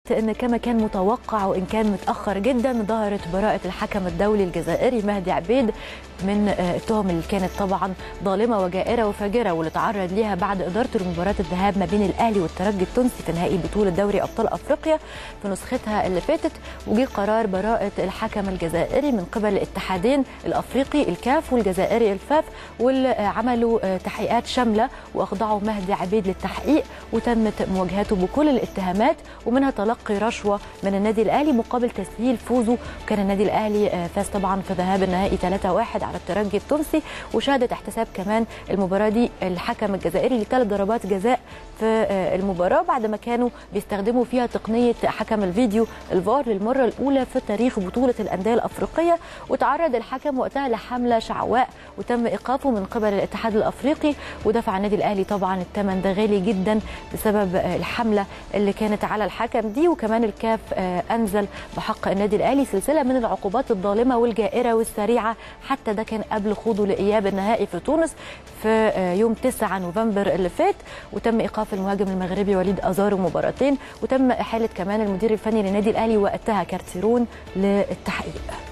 قالت ان كما كان متوقع وان كان متاخر جدا ظهرت براءه الحكم الدولي الجزائري مهدي عبيد من التهم اللي كانت طبعا ظالمه وجائره وفاجره واللي تعرض ليها بعد ادارته لمباراه الذهاب ما بين الاهلي والترجي التونسي في نهائي بطوله دوري ابطال افريقيا في نسختها اللي فاتت وجي قرار براءه الحكم الجزائري من قبل الاتحادين الافريقي الكاف والجزائري الفاف واللي عملوا تحقيقات شامله واخضعوا مهدي عبيد للتحقيق وتمت مواجهته بكل الاتهامات ومنها تلقي رشوه من النادي الاهلي مقابل تسهيل فوزه وكان النادي الاهلي فاز طبعا في ذهاب النهائي 3-1 على الترجي التونسي وشهدت احتساب كمان المباراه دي الحكم الجزائري لثلاث ضربات جزاء في المباراه بعد ما كانوا بيستخدموا فيها تقنيه حكم الفيديو الفار للمره الاولى في تاريخ بطوله الانديه الافريقيه وتعرض الحكم وقتها لحمله شعواء وتم ايقافه من قبل الاتحاد الافريقي ودفع النادي الاهلي طبعا الثمن ده غالي جدا بسبب الحمله اللي كانت على الحكم دي وكمان الكاف انزل بحق النادي الاهلي سلسله من العقوبات الظالمه والجائره والسريعه حتى ده كان قبل خوضه لاياب النهائي في تونس في يوم 9 نوفمبر اللي فات وتم ايقاف المهاجم المغربي وليد ازارو مباراتين وتم احاله كمان المدير الفني للنادي الاهلي وقتها كارتيرون للتحقيق